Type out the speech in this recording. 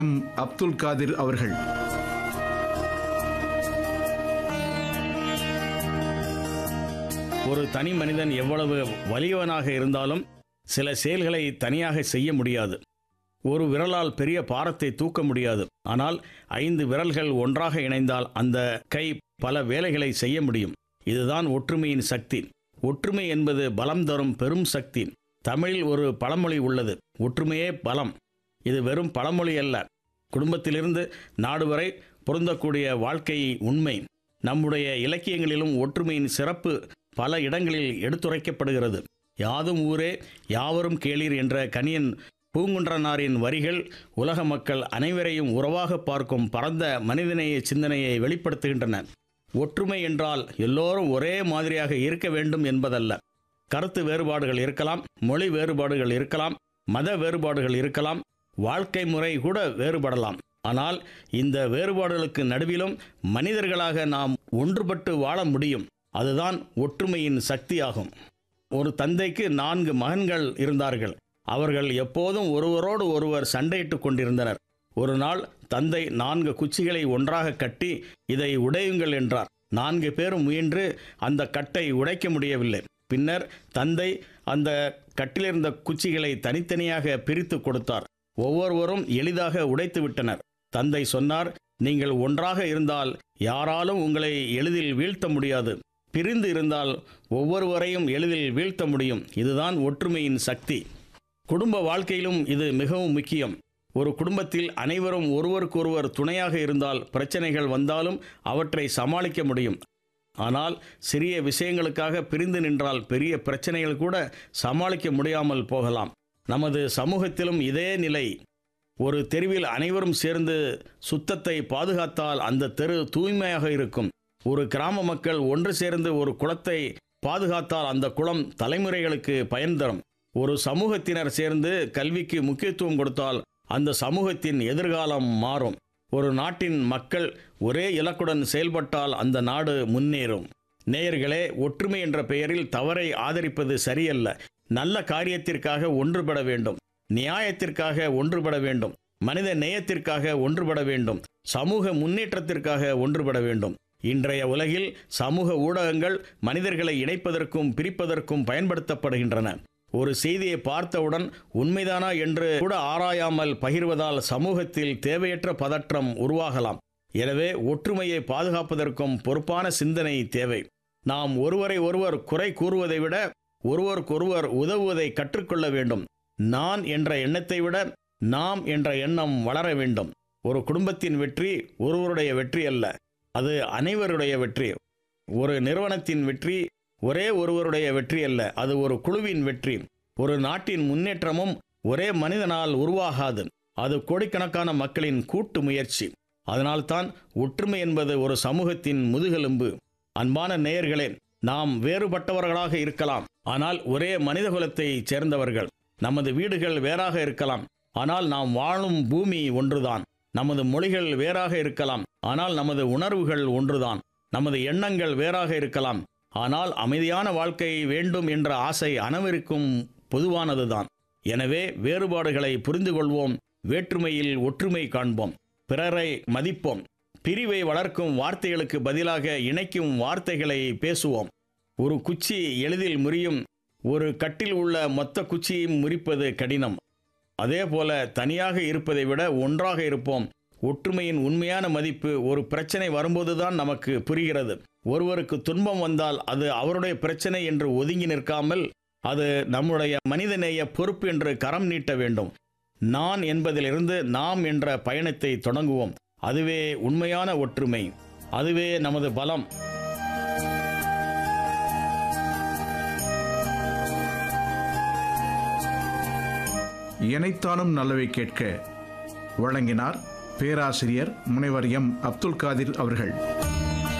M Abdul Qadir அவர்கள் ஒரு தனி மனிதன் எவ்வளவு வலியவனாக இருந்தாலும் சில செயல்களை தனியாக செய்ய முடியாது ஒரு விரலால் பெரிய பாரத்தை தூக்க முடியாது ஆனால் ஐந்து விரல்கள் ஒன்றாக இணைந்தால் அந்த கை பல வேலைகளை செய்ய முடியும் இதுதான் ஒற்றுமையின் சக்தி ஒற்றுமை என்பது பலம் தரும் பெரும் சக்தி தமிழில் ஒரு பழமொழி உள்ளது ஒற்றுமையே பலம் இது வெறும் பழமொழி அல்ல குடும்பத்திலிருந்து நாடு வரை பொருந்தக்கூடிய வாழ்க்கை உண்மை நம்முடைய இலக்கியங்களிலும் ஒற்றுமையின் சிறப்பு பல இடங்களில் எடுத்துரைக்கப்படுகிறது யாதும் ஊரே யாவரும் கேளீர் என்ற கனியன் பூங்குன்றனாரின் வரிகள் உலக மக்கள் அனைவரையும் உறவாக பார்க்கும் பரந்த மனிதநேய சிந்தனையை வெளிப்படுத்துகின்றன ஒற்றுமை என்றால் எல்லோரும் ஒரே மாதிரியாக இருக்க வேண்டும் என்பதல்ல கருத்து வேறுபாடுகள் இருக்கலாம் மொழி வேறுபாடுகள் இருக்கலாம் மத வேறுபாடுகள் இருக்கலாம் வாழ்க்கை முறை கூட வேறுபடலாம் ஆனால் இந்த வேறுபாடுகளுக்கு நடுவிலும் மனிதர்களாக நாம் ஒன்றுபட்டு வாழ முடியும் அதுதான் ஒற்றுமையின் சக்தியாகும் ஒரு தந்தைக்கு நான்கு மகன்கள் இருந்தார்கள் அவர்கள் எப்போதும் ஒருவரோடு ஒருவர் சண்டையிட்டுக் கொண்டிருந்தனர் ஒரு நாள் தந்தை நான்கு குச்சிகளை ஒன்றாக கட்டி இதை உடையுங்கள் என்றார் நான்கு பேரும் முயன்று அந்த கட்டை உடைக்க முடியவில்லை பின்னர் தந்தை அந்த கட்டிலிருந்த குச்சிகளை தனித்தனியாக பிரித்து கொடுத்தார் ஒவ்வொருவரும் எளிதாக உடைத்து விட்டனர் தந்தை சொன்னார் நீங்கள் ஒன்றாக இருந்தால் யாராலும் உங்களை எளிதில் வீழ்த்த முடியாது பிரிந்து இருந்தால் ஒவ்வொருவரையும் எளிதில் வீழ்த்த முடியும் இதுதான் ஒற்றுமையின் சக்தி குடும்ப வாழ்க்கையிலும் இது மிகவும் முக்கியம் ஒரு குடும்பத்தில் அனைவரும் ஒருவருக்கொருவர் துணையாக இருந்தால் பிரச்சனைகள் வந்தாலும் அவற்றை சமாளிக்க முடியும் ஆனால் சிறிய விஷயங்களுக்காக பிரிந்து நின்றால் பெரிய பிரச்சனைகள் கூட சமாளிக்க முடியாமல் போகலாம் நமது சமூகத்திலும் இதே நிலை ஒரு தெருவில் அனைவரும் சேர்ந்து சுத்தத்தை பாதுகாத்தால் அந்த தெரு தூய்மையாக இருக்கும் ஒரு கிராம மக்கள் ஒன்று சேர்ந்து ஒரு குளத்தை பாதுகாத்தால் அந்த குளம் தலைமுறைகளுக்கு பயன் தரும் ஒரு சமூகத்தினர் சேர்ந்து கல்விக்கு முக்கியத்துவம் கொடுத்தால் அந்த சமூகத்தின் எதிர்காலம் மாறும் ஒரு நாட்டின் மக்கள் ஒரே இலக்குடன் செயல்பட்டால் அந்த நாடு முன்னேறும் நேயர்களே ஒற்றுமை என்ற பெயரில் தவறை ஆதரிப்பது சரியல்ல நல்ல காரியத்திற்காக ஒன்றுபட வேண்டும் நியாயத்திற்காக ஒன்றுபட வேண்டும் மனித நேயத்திற்காக ஒன்றுபட வேண்டும் சமூக முன்னேற்றத்திற்காக ஒன்றுபட வேண்டும் இன்றைய உலகில் சமூக ஊடகங்கள் மனிதர்களை இணைப்பதற்கும் பிரிப்பதற்கும் பயன்படுத்தப்படுகின்றன ஒரு செய்தியை பார்த்தவுடன் உண்மைதானா என்று கூட ஆராயாமல் பகிர்வதால் சமூகத்தில் தேவையற்ற பதற்றம் உருவாகலாம் எனவே ஒற்றுமையை பாதுகாப்பதற்கும் பொறுப்பான சிந்தனை தேவை நாம் ஒருவரை ஒருவர் குறை கூறுவதை விட ஒருவருக்கொருவர் உதவுவதை கற்றுக்கொள்ள வேண்டும் நான் என்ற எண்ணத்தை விட நாம் என்ற எண்ணம் வளர வேண்டும் ஒரு குடும்பத்தின் வெற்றி ஒருவருடைய வெற்றி அல்ல அது அனைவருடைய வெற்றி ஒரு நிறுவனத்தின் வெற்றி ஒரே ஒருவருடைய வெற்றி அல்ல அது ஒரு குழுவின் வெற்றி ஒரு நாட்டின் முன்னேற்றமும் ஒரே மனிதனால் உருவாகாது அது கோடிக்கணக்கான மக்களின் கூட்டு முயற்சி அதனால்தான் ஒற்றுமை என்பது ஒரு சமூகத்தின் முதுகெலும்பு அன்பான நேயர்களே நாம் வேறுபட்டவர்களாக இருக்கலாம் ஆனால் ஒரே மனிதகுலத்தை சேர்ந்தவர்கள் நமது வீடுகள் வேறாக இருக்கலாம் ஆனால் நாம் வாழும் பூமி ஒன்றுதான் நமது மொழிகள் வேறாக இருக்கலாம் ஆனால் நமது உணர்வுகள் ஒன்றுதான் நமது எண்ணங்கள் வேறாக இருக்கலாம் ஆனால் அமைதியான வாழ்க்கை வேண்டும் என்ற ஆசை அனைவருக்கும் பொதுவானதுதான் எனவே வேறுபாடுகளை புரிந்து கொள்வோம் வேற்றுமையில் ஒற்றுமை காண்போம் பிறரை மதிப்போம் பிரிவை வளர்க்கும் வார்த்தைகளுக்கு பதிலாக இணைக்கும் வார்த்தைகளை பேசுவோம் ஒரு குச்சி எளிதில் முறியும் ஒரு கட்டில் உள்ள மொத்த குச்சியையும் முறிப்பது கடினம் அதே போல தனியாக இருப்பதை விட ஒன்றாக இருப்போம் ஒற்றுமையின் உண்மையான மதிப்பு ஒரு பிரச்சனை வரும்போதுதான் நமக்கு புரிகிறது ஒருவருக்கு துன்பம் வந்தால் அது அவருடைய பிரச்சனை என்று ஒதுங்கி நிற்காமல் அது நம்முடைய மனிதநேய பொறுப்பு என்று கரம் நீட்ட வேண்டும் நான் என்பதிலிருந்து நாம் என்ற பயணத்தை தொடங்குவோம் அதுவே உண்மையான ஒற்றுமை அதுவே நமது பலம் இணைத்தானும் நல்லவை கேட்க வழங்கினார் பேராசிரியர் முனைவர் எம் அப்துல் காதிர் அவர்கள்